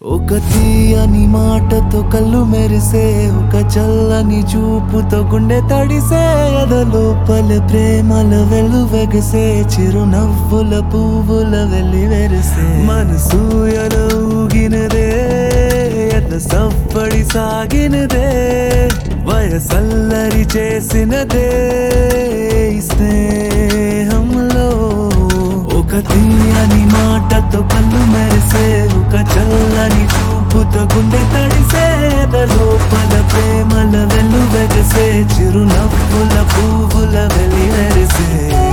ఒక తీయని మాటతో కళ్ళు మెరిసే ఒక చల్లని చూపుతో గుండె తడిసే ఎదలోపల ప్రేమల వెలువెగసే చిరునవ్వుల పువ్వుల వెళ్ళి వెరిసే మనసు ఎల ఊగినదే ఎద సవ్వడి సాగినదే వయసల్లరి చేసినదే ఈ స్నేహంలో ఒక తీయని మాటతో కళ్ళు మెరిసే ఒక చల్లని చూపుతో గుండె తడిసే లోపల ప్రేమల వెళ్ళు వెగసే చిరునవ్వుల పువ్వుల వెలి వెరిసే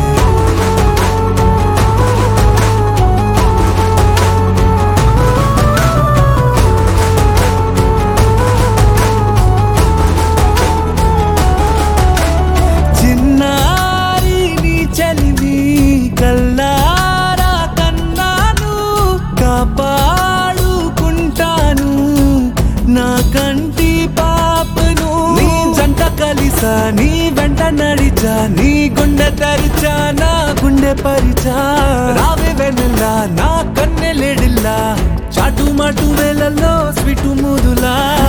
చిన్నారి నీ చలిని కల్లారా కన్నాను కాపాడుకుంటాను నా కంటి పాపను నీ జంట కలిసా నీ వెంట నడిచా నీ గుండె తెరిచా నా గుండె పరిచా రావే వెన్నెల్లా నా కన్నెలేడిల్లా చాటు మాటు వేళల్లో స్వీటు ముదులా